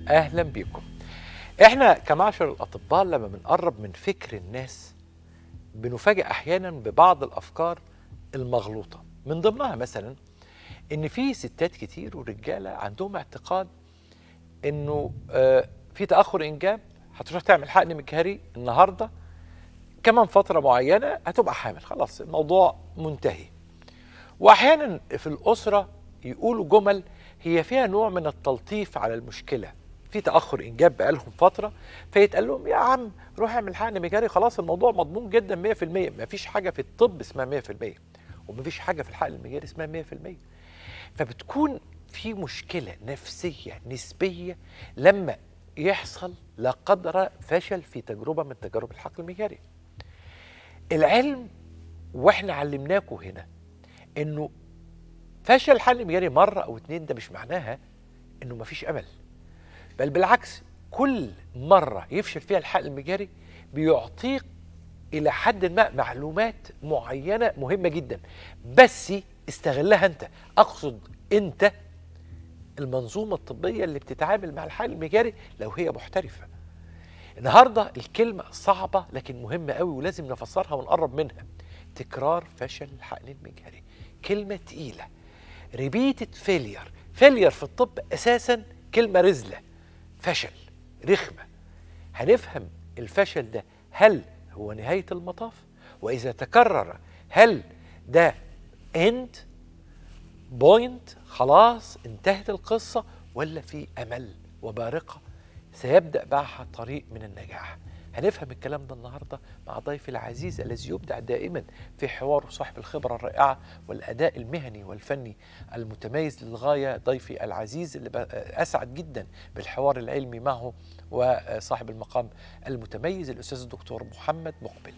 اهلا بيكم احنا كمعشر الاطباء لما بنقرب من فكر الناس بنفاجئ احيانا ببعض الافكار المغلوطه من ضمنها مثلا ان في ستات كتير ورجاله عندهم اعتقاد انه آه، في تاخر انجاب هتروح تعمل حقن مجهري النهارده كمان فتره معينه هتبقى حامل خلاص الموضوع منتهي واحيانا في الاسره يقولوا جمل هي فيها نوع من التلطيف على المشكله في تاخر انجاب بقالهم فتره فيتقال لهم يا عم روح اعمل حقن مجاري خلاص الموضوع مضمون جدا 100% مفيش حاجه في الطب اسمها 100% ومفيش حاجه في الحقن المجاري اسمها 100% فبتكون في مشكله نفسيه نسبيه لما يحصل لا قدر فشل في تجربه من تجارب الحقل المجاري العلم واحنا علمناكم هنا انه فشل الحل المجاري مره او اتنين ده مش معناها انه مفيش امل بل بالعكس كل مره يفشل فيها الحقل المجاري بيعطيك الى حد ما معلومات معينه مهمه جدا بس استغلها انت اقصد انت المنظومه الطبيه اللي بتتعامل مع الحقل المجاري لو هي محترفه النهارده الكلمه صعبه لكن مهمه قوي ولازم نفسرها ونقرب منها تكرار فشل الحقن المجهري كلمه تقيله ريبيتد فيلير فيلير في الطب اساسا كلمه رزله فشل رخمه هنفهم الفشل ده هل هو نهايه المطاف واذا تكرر هل ده اند بوينت خلاص انتهت القصه ولا في امل وبارقه سيبدا معها طريق من النجاح هنفهم الكلام ده النهارده مع ضيفي العزيز الذي يبدع دائما في حواره صاحب الخبره الرائعه والاداء المهني والفني المتميز للغايه ضيفي العزيز اللي ب- اسعد جدا بالحوار العلمي معه وصاحب المقام المتميز الاستاذ الدكتور محمد مقبل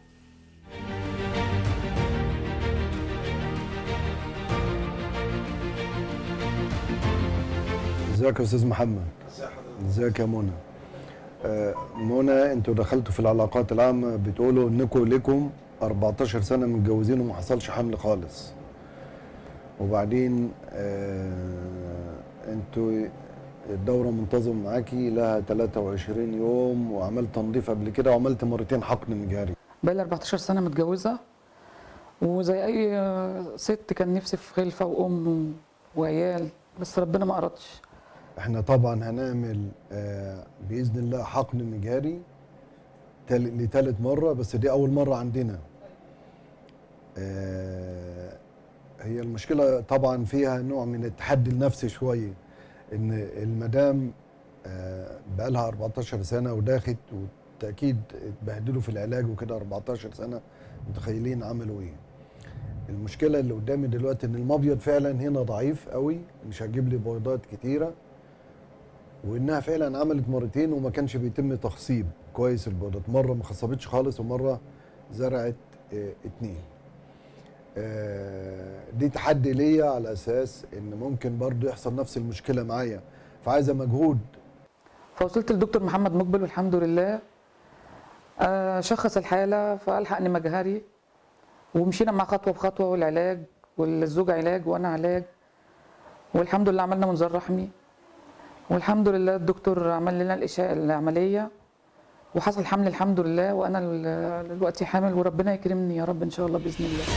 ازيك يا استاذ محمد ازيك يا منى آه، منى انتوا دخلتوا في العلاقات العامه بتقولوا انكم لكم 14 سنه متجوزين وما حصلش حمل خالص وبعدين آه، انتوا الدوره منتظم معاكي لها 23 يوم وعملت تنظيف قبل كده وعملت مرتين حقن مجاري بقالي 14 سنة متجوزة وزي أي ست كان نفسي في خلفة وأم وعيال بس ربنا ما أردش احنا طبعا هنعمل آه، باذن الله حقن مجاري تال- لتالت مره بس دي اول مره عندنا آه، هي المشكله طبعا فيها نوع من التحدي النفسي شويه ان المدام آه، بقالها 14 سنه وداخت وتاكيد اتبهدلوا في العلاج وكده 14 سنه متخيلين عملوا ايه المشكله اللي قدامي دلوقتي ان المبيض فعلا هنا ضعيف قوي مش هجيب لي بيضات كتيره وانها فعلا عملت مرتين وما كانش بيتم تخصيب كويس البيضات مره ما خصبتش خالص ومره زرعت اه اتنين اه دي تحدي ليا على اساس ان ممكن برضو يحصل نفس المشكله معايا فعايزه مجهود فوصلت للدكتور محمد مقبل والحمد لله آه، شخص الحالة فألحقني مجهري ومشينا مع خطوة بخطوة والعلاج والزوج علاج وأنا علاج والحمد لله عملنا منظار رحمي والحمد لله الدكتور عمل لنا الإشاء العملية وحصل حمل الحمد لله وأنا ال- دلوقتي حامل وربنا يكرمني يا رب إن شاء الله بإذن الله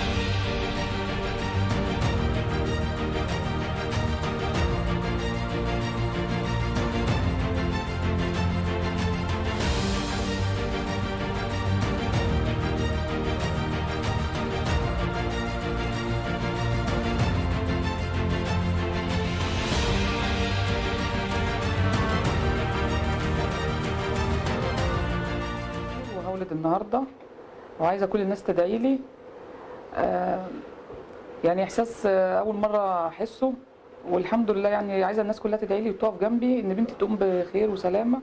وهولد النهارده وعايزه كل الناس تدعي لي آه، يعني احساس آه، اول مره احسه والحمد لله يعني عايزه الناس كلها تدعي لي وتقف جنبي ان بنتي تقوم بخير وسلامه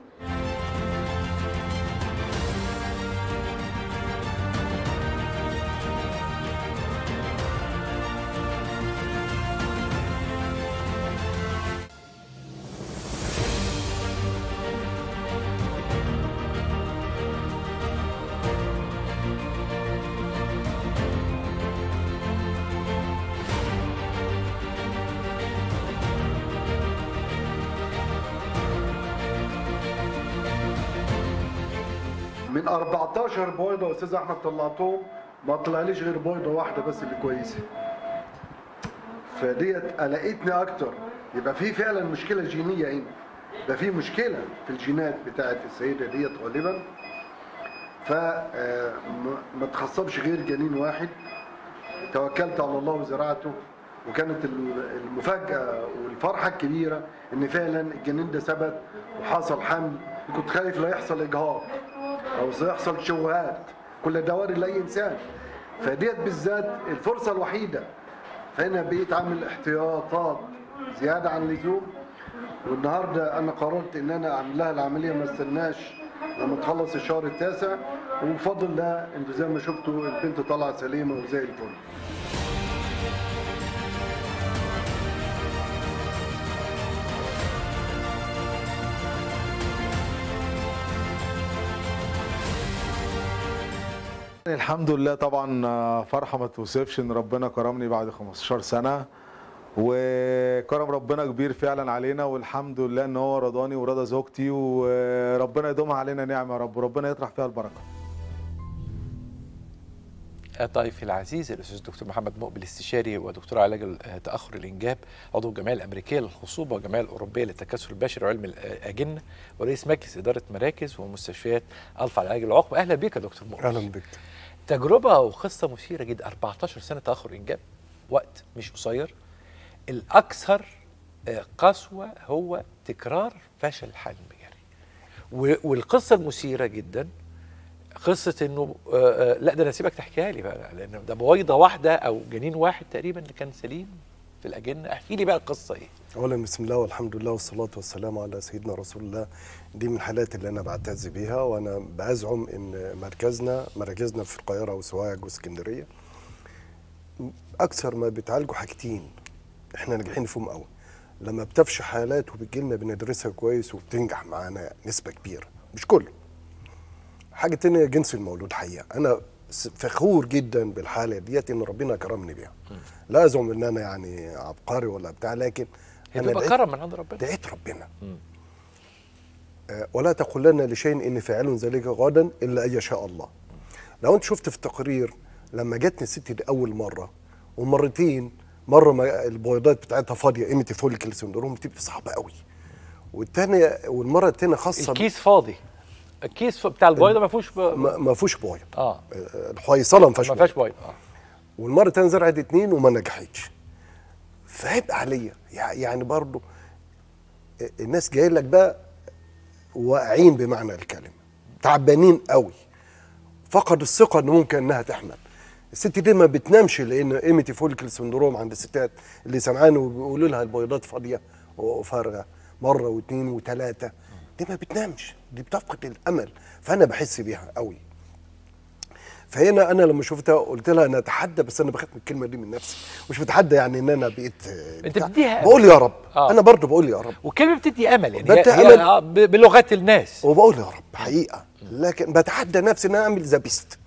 من 14 بويضه استاذ احمد طلعتهم ما طلعليش غير بويضه واحده بس اللي كويسه فديت قلقتني اكتر يبقى في فعلا مشكله جينيه هنا ده في مشكله في الجينات بتاعت السيده ديت غالبا ف آه، ما- ما تخصبش غير جنين واحد توكلت على الله وزرعته وكانت ال- المفاجاه والفرحه الكبيره ان فعلا الجنين ده ثبت وحصل حمل كنت خايف لا يحصل اجهاض او سيحصل تشوهات كل ده وارد لاي انسان فديت بالذات الفرصه الوحيده فهنا بقيت عامل احتياطات زياده عن اللزوم والنهارده انا قررت ان انا اعمل لها العمليه ما استناش لما تخلص الشهر التاسع وبفضل الله انتوا زي ما شفتوا البنت طالعه سليمه وزي الفل الحمد لله طبعا آه، فرحه ما توصفش ان ربنا كرمني بعد 15 سنه وكرم ربنا كبير فعلا علينا والحمد لله ان هو رضاني ورضا زوجتي وربنا يدومها علينا نعمه يا رب وربنا يطرح فيها البركه ضيفي العزيز الاستاذ الدكتور محمد مقبل استشاري ودكتور علاج ال- تاخر الانجاب عضو الجمعيه الامريكيه للخصوبه والجمعيه الاوروبيه للتكاثر البشري وعلم الاجنه ورئيس مجلس اداره مراكز ومستشفيات الفا لعلاج العقم اهلا بك يا دكتور مقبل اهلا بك تجربه وقصه مثيره جدا 14 سنه تاخر انجاب وقت مش قصير الاكثر آه، قسوه هو تكرار فشل الحمل الجاري و- والقصه المثيره جدا قصه انه آه، آه، لا ده انا سيبك تحكيها لي بقى لان ده بويضه واحده او جنين واحد تقريبا اللي كان سليم في الاجنه احكي لي بقى القصه ايه اولا بسم الله والحمد لله والصلاه والسلام على سيدنا رسول الله دي من الحالات اللي انا بعتز بيها وانا بزعم ان مركزنا مراكزنا في القاهره وسوهاج واسكندريه اكثر ما بتعالجوا حاجتين احنا ناجحين فيهم قوي لما بتفشي حالات وبتجي لنا بندرسها كويس وبتنجح معانا نسبه كبيره مش كله حاجه تانية جنس المولود حقيقه انا س- فخور جدا بالحاله ديت ان ربنا كرمني بيها لا ازعم ان انا يعني عبقري ولا بتاع لكن هي انا بتبقى دعيت- كرم من عند ربنا دعيت ربنا مم. آه، ولا تقولن لشيء اني فاعل ذلك غدا الا ان يشاء الله لو انت شفت في التقرير لما جاتني الست دي اول مره ومرتين مره ما البويضات بتاعتها فاضيه ايمتي فوليكل سندروم بتبقى صعبه قوي والتانية والمره التانية خاصه الكيس فاضي الكيس ف- بتاع البويضه ما فيهوش ب... ما ما فيهوش بويض اه آه، الحويصله ما فيهاش ما بويض. فيهاش بويضه اه والمره التانية زرعت اتنين وما نجحتش فعيب عليا يع- يعني برضو الناس جايه لك بقى واقعين بمعنى الكلمه تعبانين قوي فقد الثقه ان ممكن انها تحمل الست دي ما بتنامش لان ايميتي فوليكل سندروم عند الستات اللي سمعان وبيقولوا لها البيضات فاضيه وفارغه مره واثنين وثلاثه دي ما بتنامش دي بتفقد الامل فانا بحس بيها قوي فهنا انا لما شفتها قلت لها انا اتحدى بس انا بخاف من الكلمه دي من نفسي مش بتحدى يعني ان انا بقيت آه، أنت بتاع. بتديها أمل. بقول يا رب آه. انا برضو بقول يا رب والكلمه بتدي امل يعني بدي هي هي أمل. آه، ب- بلغه الناس وبقول يا رب حقيقه لكن بتحدى نفسي ان انا اعمل ذا بيست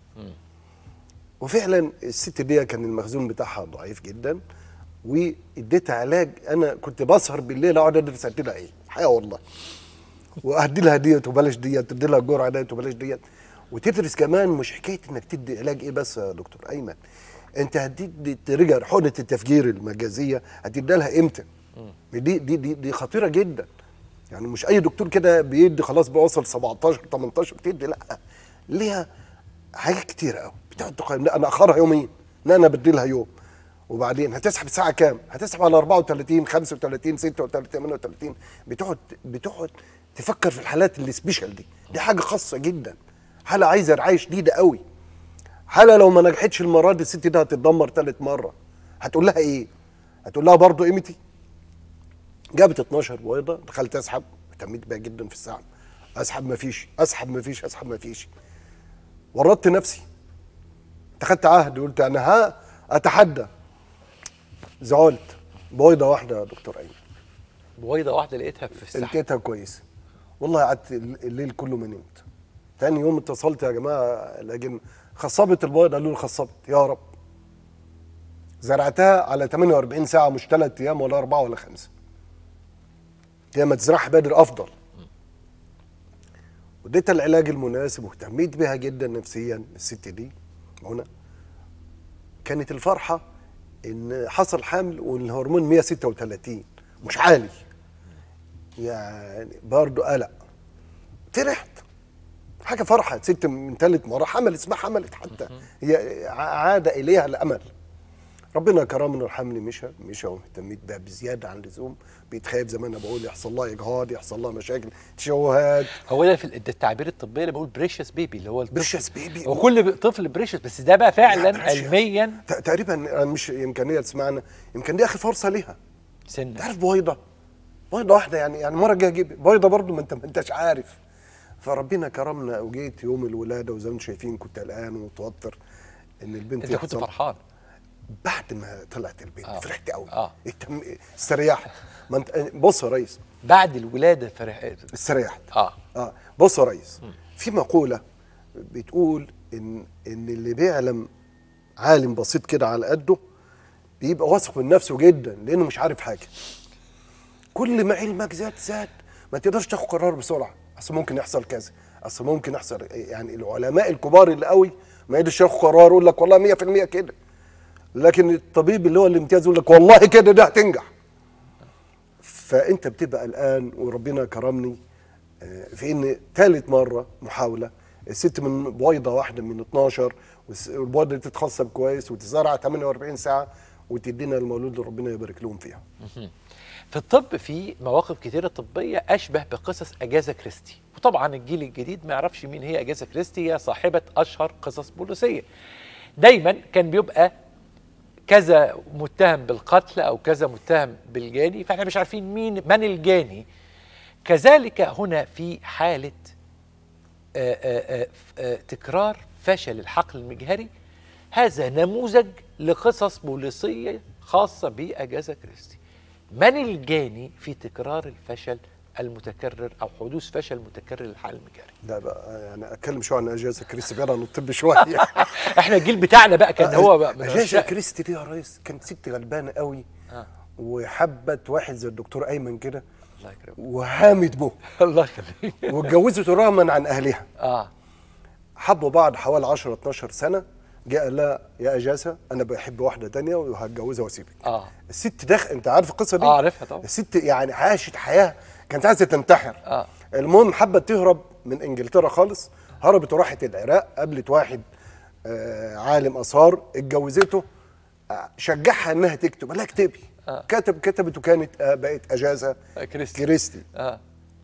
وفعلا الست دي كان المخزون بتاعها ضعيف جدا واديتها علاج انا كنت بسهر بالليل اقعد ادرس ادي لها ايه الحقيقه والله وادي لها ديت وبلاش ديت تدي لها الجرعه ديت وبلاش ديت وتدرس كمان مش حكايه انك تدي علاج ايه بس يا دكتور ايمن انت هتدي ترجع حقنه التفجير المجازيه هتدي لها امتى دي دي دي دي خطيره جدا يعني مش اي دكتور كده بيدي خلاص بيوصل 17 18 بتدي لا ليها حاجات كتير قوي بتقعد تقيم لا انا اخرها يومين لا انا بدي لها يوم وبعدين هتسحب الساعه كام؟ هتسحب على 34 35 36 38 بتقعد بتقعد تفكر في الحالات اللي سبيشال دي دي حاجه خاصه جدا حاله عايزه رعايه شديده قوي حاله لو ما نجحتش المره دي الست دي هتتدمر ثالث مره هتقول لها ايه؟ هتقول لها برضه قيمتي جابت 12 بيضه دخلت اسحب اهتميت بيها جدا في السحب اسحب مفيش اسحب مفيش اسحب مفيش ورطت نفسي اتخذت عهد قلت انا ها اتحدى زعلت بيضه واحده يا دكتور ايمن بويضه واحده لقيتها في السحب لقيتها كويسه والله قعدت الليل كله ما نمت تاني يوم اتصلت يا جماعه الاجن خصبت البيضه قالوا لي خصبت يا رب زرعتها على 48 ساعه مش ثلاث ايام ولا اربعه ولا خمسه هي ما تزرعها بدري افضل واديتها العلاج المناسب واهتميت بها جدا نفسيا الست دي هنا كانت الفرحه ان حصل حمل والهرمون 136 مش عالي يعني برضه قلق فرحت حاجه فرحه ست من ثالث مره حملت اسمها حملت حتى هي ع- عاد اليها الامل ربنا كرمنا الحمل مشى مشى واهتميت بها بزياده عن اللزوم بيتخاف زي ما انا بقول يحصل لها اجهاض يحصل لها مشاكل تشوهات هو ده في ال- ده التعبير الطبي اللي بقول بريشس بيبي اللي هو الطفل Precious baby. هو كل طفل بريشس بس ده بقى فعلا لا، precious. علميا ت- تقريبا أنا مش امكانيه تسمعنا يمكن دي اخر فرصه ليها سن تعرف بويضه بويضه واحده يعني يعني المره الجايه اجيب بويضه برضو ما انت ما انتش عارف فربنا كرمنا وجيت يوم الولاده وزي ما انتم شايفين كنت قلقان ومتوتر ان البنت انت كنت يحصل- فرحان بعد ما طلعت البنت آه. فرحت قوي آه. اهتم استريحت ما انت بص يا ريس بعد الولاده فرح استريحت اه اه بص يا ريس في مقوله بتقول ان ان اللي بيعلم عالم بسيط كده على قده بيبقى واثق من نفسه جدا لانه مش عارف حاجه كل ما علمك زاد زاد ما تقدرش تاخد قرار بسرعه اصل ممكن يحصل كذا اصل ممكن يحصل يعني العلماء الكبار اللي قوي ما يقدرش ياخد قرار يقول لك والله 100% كده لكن الطبيب اللي هو الامتياز يقول لك والله كده ده هتنجح فانت بتبقى قلقان وربنا كرمني آه، في ان ثالث مره محاوله الست من بويضه واحده من 12 والس- والبويضه دي تتخصب كويس وتزرع 48 ساعه وتدينا المولود اللي ربنا يبارك لهم فيها في الطب في مواقف كتيرة طبية أشبه بقصص أجازا كريستي وطبعا الجيل الجديد ما يعرفش مين هي أجازا كريستي هي صاحبة أشهر قصص بوليسية دايما كان بيبقى كذا متهم بالقتل أو كذا متهم بالجاني فاحنا مش عارفين مين من الجاني كذلك هنا في حالة آه، آه، آه، آه، تكرار فشل الحقل المجهري هذا نموذج لقصص بوليسية خاصة بأجازا كريستي من الجاني في تكرار الفشل المتكرر أو حدوث فشل متكرر للحقل المجهري ده بقى يعني اتكلم شويه عن اجازه كريستي بعيد عن الطب شويه احنا الجيل بتاعنا بقى كان هو بقى من اجازه عشاق- كريستي دي يا ريس كانت ست غلبانه قوي آه. وحبت واحد زي الدكتور ايمن كده الله يكرمك وهامت به الله يخليك واتجوزته رغما عن اهلها اه حبوا بعض حوالي 10 12 سنه جاء قال لها يا اجازه انا بحب واحده تانية وهتجوزها واسيبك اه الست دخل انت عارف القصه دي آه، عارفها طبعا. الست يعني عاشت حياه كانت عايزه تنتحر آه. المهم حبت تهرب من انجلترا خالص هربت وراحت العراق قابلت واحد آه عالم اثار اتجوزته آه، شجعها انها تكتب قال لها اكتبي آه. كتب كتبت وكانت آه بقت اجازه آه، كريستي. كريستي اه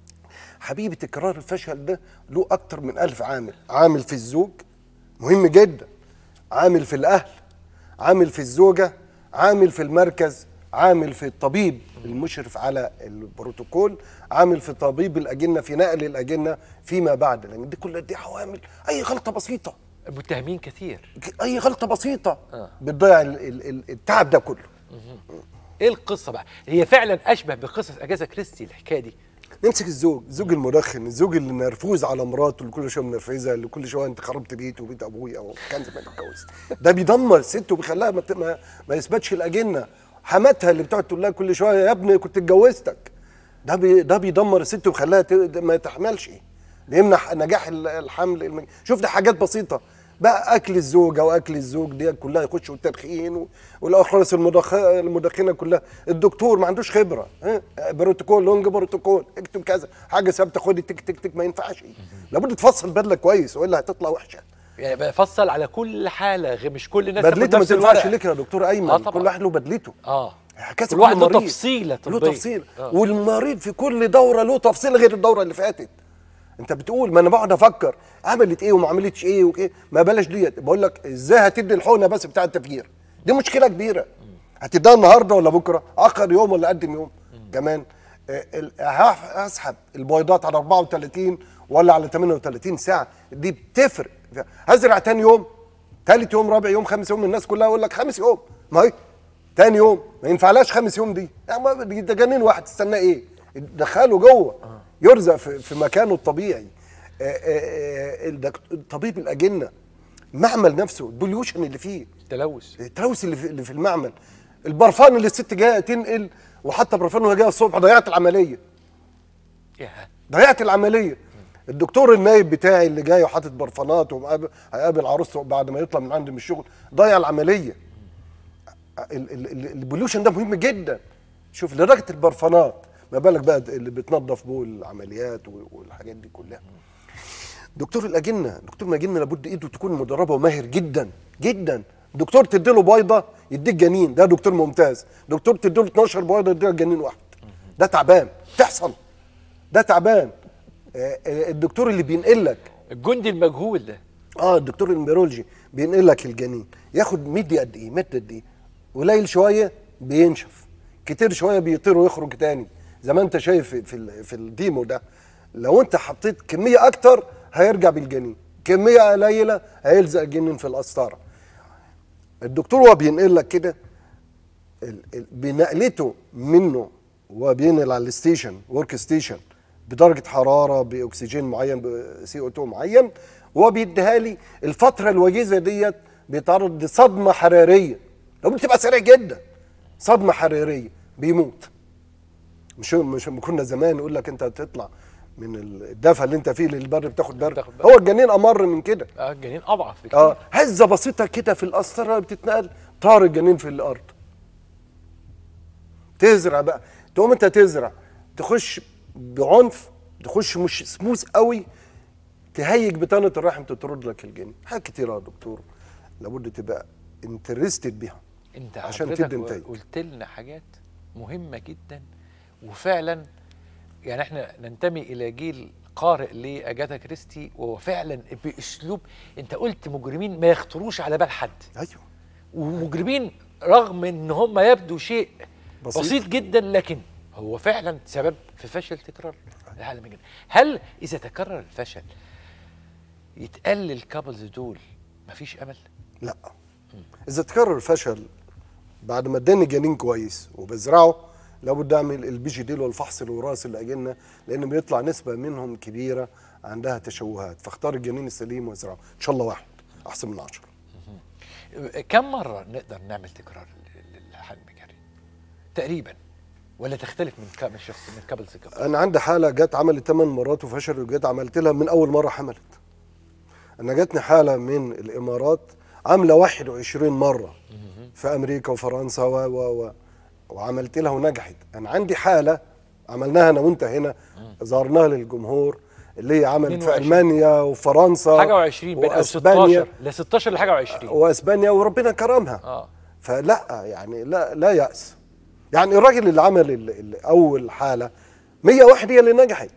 حبيبي تكرار الفشل ده له اكتر من ألف عامل عامل في الزوج مهم جدا عامل في الاهل عامل في الزوجه عامل في المركز عامل في الطبيب المشرف على البروتوكول عامل في طبيب الاجنه في نقل الاجنه فيما بعد لان دي كلها دي عوامل اي غلطه بسيطه متهمين كثير اي غلطه بسيطه آه. بتضيع ال- ال- ال- التعب ده كله ايه القصه بقى هي فعلا اشبه بقصص اجازا كريستي الحكايه دي نمسك الزوج الزوج المدخن الزوج اللي نرفوز على مراته اللي كل شويه منرفزها اللي كل شويه انت خربت بيته وبيت ابويا او كان زمان اتجوز ده بيدمر الست وبيخليها ما, ت- ما, ما يثبتش الاجنه حماتها اللي بتقعد تقول لها كل شويه يا ابني كنت اتجوزتك ده بي ده بيدمر الست ويخليها ت- ما تحملش بيمنع نجاح ال- الحمل الم- شوف ده حاجات بسيطه بقى اكل الزوجه واكل الزوج دي كلها يخشوا التدخين و- والاخراس المدخ- المدخنه كلها الدكتور ما عندوش خبره ها بروتوكول لونج بروتوكول اكتب كذا حاجه ثابته خدي تك تك تك ما ينفعش لابد تفصل بدله كويس والا هتطلع وحشه يعني بفصل على كل حاله غير مش كل الناس تاخد بدلته ما نفس تنفعش الورق. ليك يا دكتور ايمن آه طبعا. كل واحد له بدلته اه هكذا كل واحد له مريض. تفصيلة له طبية. تفصيل آه. والمريض في كل دوره له تفصيله غير الدوره اللي فاتت انت بتقول ما انا بقعد افكر عملت ايه وما عملتش ايه وايه ما بلاش ديت بقول لك ازاي هتدي الحقنه بس بتاع التفجير دي مشكله كبيره هتديها النهارده ولا بكره اخر يوم ولا قدم يوم كمان آه، ال- هف- هسحب البيضات على 34 ولا على 38 ساعه دي بتفرق هزرع تاني يوم ثالث يوم رابع يوم خامس يوم الناس كلها يقول لك خامس يوم ما هي تاني يوم ما ينفعلاش خامس يوم دي يعني ما- دي ده جنين واحد تستناه ايه دخله جوه يرزق في, في مكانه الطبيعي آه، آه، آه، الدك- طبيب الاجنه المعمل نفسه البوليوشن اللي فيه تلوث التلوث اللي في, اللي في المعمل البرفان اللي الست جايه تنقل وحتى برفان وهي جايه الصبح ضيعت العمليه يا ضيعت العمليه الدكتور النايب بتاعي اللي جاي وحاطط برفانات وهيقابل عروسته بعد ما يطلع من عندي من الشغل ضيع العمليه ال- ال- ال- البوليوشن ده مهم جدا شوف لدرجه البرفانات ما بالك بقى اللي بتنظف بول العمليات و- والحاجات دي كلها دكتور الاجنه دكتور الاجنه لابد ايده تكون مدربه وماهر جدا جدا دكتور تديله بيضه يديك جنين ده دكتور ممتاز دكتور تديله 12 بيضه يديك جنين واحد ده تعبان تحصل ده تعبان آه، آه، الدكتور اللي بينقل لك الجندي المجهول ده اه الدكتور الامبرولوجي بينقل لك الجنين ياخد مدي قد ايه مد قد ايه قليل شويه بينشف كتير شويه بيطير ويخرج تاني زي ما انت شايف في في, ال- في الديمو ده لو انت حطيت كميه اكتر هيرجع بالجنين كميه قليله هيلزق الجنين في القسطره الدكتور وهو بينقل لك كده ال- ال- بنقلته منه وبينقل على الستيشن ورك ستيشن بدرجه حراره باكسجين معين بسي او 2 معين وبيديها لي الفتره الوجيزه ديت بيتعرض لصدمه حراريه لو بتبقى سريع جدا صدمه حراريه بيموت مش مش كنا زمان يقول لك انت هتطلع من الدفا اللي انت فيه للبر بتاخد برد بتاخد برد. هو الجنين امر من كده اه الجنين اضعف بكتير اه هزه بسيطه كده في القسطره بتتنقل طار الجنين في الارض تزرع بقى تقوم انت تزرع تخش بعنف تخش مش سموث قوي تهيج بطانه الرحم تطرد لك الجنين حاجات كتيره يا دكتور لابد تبقى انترستد بيها انت عشان حضرتك تدي نتائج. قلت لنا حاجات مهمه جدا وفعلا يعني احنا ننتمي الى جيل قارئ لاجاثا كريستي وهو فعلا باسلوب انت قلت مجرمين ما يخطروش على بال حد ايوه ومجرمين رغم ان هم يبدو شيء بسيط. بسيط, بسيط جدا لكن هو فعلا سبب في فشل تكرار العالم الجديد هل اذا تكرر الفشل يتقال للكابلز دول مفيش امل لا اذا تكرر الفشل بعد ما اداني جنين كويس وبزرعه لابد اعمل البي جي دي والفحص الوراثي الاجنه لان بيطلع نسبه منهم كبيره عندها تشوهات فاختار الجنين السليم وازرعه ان شاء الله واحد احسن من عشرة كم مره نقدر نعمل تكرار لل- للحل المجاري تقريبا ولا تختلف من ك- من شخص من كابلز لكابلز انا عندي حاله جت عملت 8 مرات وفشلت وجت عملت لها من اول مره حملت انا جاتني حاله من الامارات عامله 21 مره في امريكا وفرنسا و و و وعملت لها ونجحت انا عندي حاله عملناها انا وانت هنا ظهرناها للجمهور اللي هي عملت في 22. المانيا وفرنسا حاجه و20 بين او واسبانيا 16 ل 16 لحاجه و20 واسبانيا وربنا كرمها اه فلا يعني لا لا يأس يعني الراجل اللي عمل ال- ال- اول حاله 101 هي اللي نجحت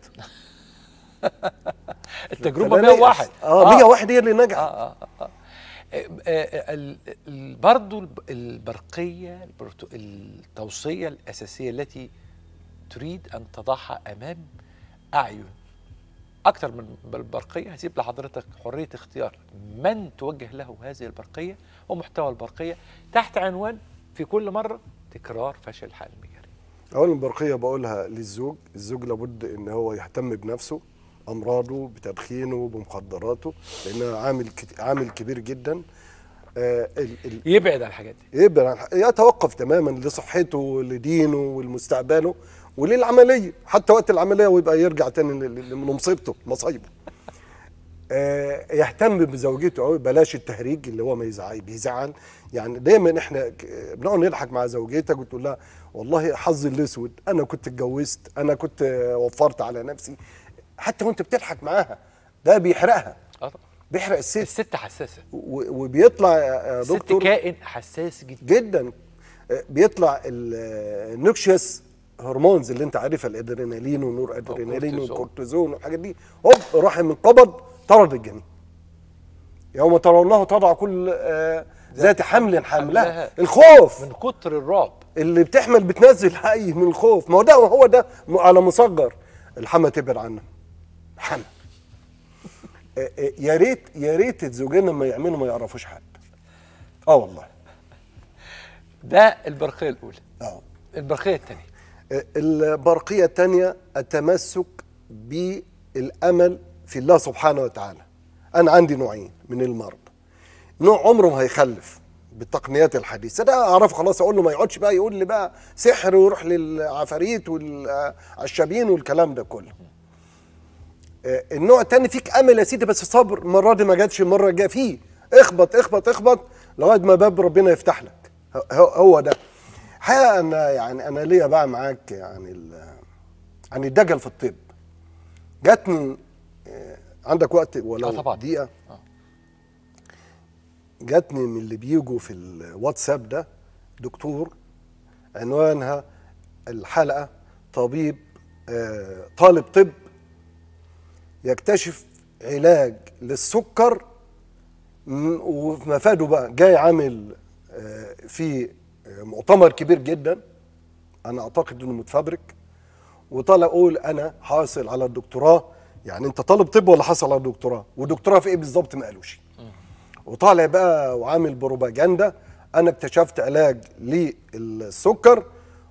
التجربه فلا نيأس. 101 اه 101 هي اللي نجحت آه آه آه. آه، آه، ال- ال- برضو الب- البرقية البرتو- التوصية الأساسية التي تريد أن تضعها أمام أعين أكثر من البرقية هسيب لحضرتك حرية اختيار من توجه له هذه البرقية ومحتوى البرقية تحت عنوان في كل مرة تكرار فشل الحال المجاري اولا البرقيه بقولها للزوج الزوج لابد ان هو يهتم بنفسه امراضه بتدخينه بمخدراته لانها عامل كت- عامل كبير جدا آه ال ال يبعد عن الحاجات دي يبقى عن- يتوقف تماما لصحته لدينه ولمستقبله وللعمليه حتى وقت العمليه ويبقى يرجع تاني ل- ل- لمصيبته مصايبه آه، يهتم بزوجته قوي بلاش التهريج اللي هو ما يزعل بيزعل يعني دايما احنا ك- بنقعد نضحك مع زوجتك وتقول لها والله حظي الاسود انا كنت اتجوزت انا كنت آه، وفرت على نفسي حتى وانت بتضحك معاها ده بيحرقها آه. بيحرق الست الست حساسة و- وبيطلع يا- يا الست دكتور كائن حساس جدا جدا آه، بيطلع النوكشيوس هرمونز اللي انت عارفها الادرينالين ونور ادرينالين كورتيزون. والكورتيزون والحاجات دي هوب رحم انقبض طرد الجنين يوم ترونه تضع كل آه، ذات حمل حملها حملها. الخوف من كتر الرعب اللي بتحمل بتنزل حي من الخوف ما هو ده هو ده م- على مصغر الحما تبعد عنه حما آه، آه، يا ريت يا ريت الزوجين لما يعملوا ما يعرفوش حد اه والله ده البرقية الأولى اه البرقية الثانية البرقية الثانية التمسك بالأمل في الله سبحانه وتعالى أنا عندي نوعين من المرض نوع عمره ما هيخلف بالتقنيات الحديثة ده أعرفه خلاص أقول له ما يقعدش بقى يقول لي بقى سحر ويروح للعفاريت والعشابين والكلام ده كله آه، النوع التاني فيك امل يا سيدي بس صبر المره دي ما جاتش المره الجايه فيه اخبط اخبط اخبط لغايه ما باب ربنا يفتح لك هو, هو ده حقيقه انا يعني انا ليا بقى معاك يعني ال- عن الدجل في الطب جاتني آه، عندك وقت آه ولو طبعاً. دقيقه آه. جاتني من اللي بيجوا في الواتساب ده دكتور عنوانها الحلقه طبيب آه، طالب طب يكتشف علاج للسكر م- ومفاده بقى جاي عامل آه، في آه، مؤتمر كبير جدا انا اعتقد انه متفبرك وطالع اقول انا حاصل على الدكتوراه يعني انت طالب طب ولا حاصل على الدكتوراه ودكتوراه في ايه بالظبط ما قالوش وطالع بقى وعامل بروباجندا انا اكتشفت علاج للسكر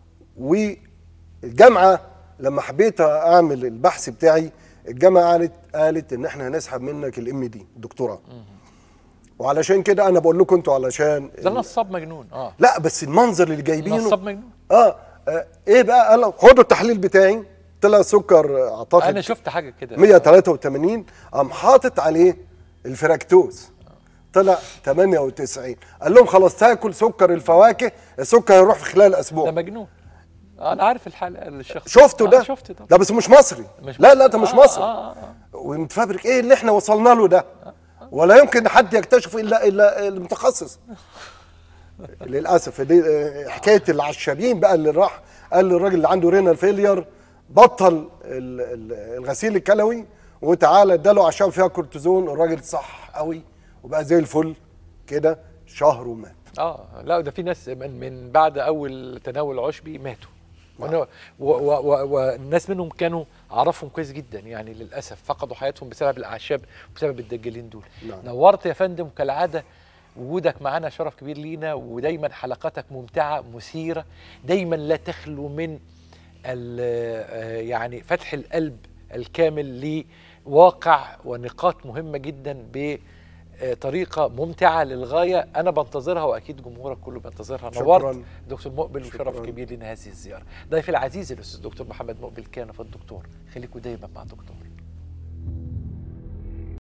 والجامعه لما حبيت اعمل البحث بتاعي الجامعه قالت قالت ان احنا هنسحب منك الام دي الدكتوراه وعلشان كده انا بقول لكم انتوا علشان ده نصاب مجنون اه لا بس المنظر اللي جايبينه نصاب مجنون اه, آه ايه بقى قال خدوا التحليل بتاعي طلع سكر آه، اعتقد انا شفت حاجه كده 183 قام حاطط عليه الفراكتوز طلع 98 قال لهم خلاص تاكل سكر الفواكه السكر هيروح في خلال ده اسبوع مجنون آه انا عارف الحلقه الشخص شفتوا آه ده شفت طبعا ده بس مش مصري مش لا لا ده مش آه، مصري آه، آه، آه. ومتفبرك ايه اللي احنا وصلنا له ده ولا يمكن حد يكتشف الا الا المتخصص للاسف دي آه، حكايه العشابين بقى اللي راح قال للراجل اللي عنده رينال فيلير بطل ال- ال- الغسيل الكلوي وتعالى اداله عشان فيها كورتيزون الراجل صح قوي وبقى زي الفل كده شهر ومات اه لا ده في ناس من, من بعد اول تناول عشبي ماتوا وأنا- و- و- و- والناس منهم كانوا اعرفهم كويس جدا يعني للاسف فقدوا حياتهم بسبب الاعشاب وبسبب الدجالين دول نعم. نورت يا فندم كالعاده وجودك معنا شرف كبير لينا ودايما حلقاتك ممتعه مثيره دايما لا تخلو من ال- آه، يعني فتح القلب الكامل لواقع ونقاط مهمه جدا بطريقه ممتعه للغايه انا بنتظرها واكيد جمهورك كله بينتظرها شكراً. نورت دكتور مقبل وشرف شكراً. كبير لنا هذه الزياره ضيفي العزيز الاستاذ دكتور محمد مقبل كان في الدكتور خليكم دايما مع دكتور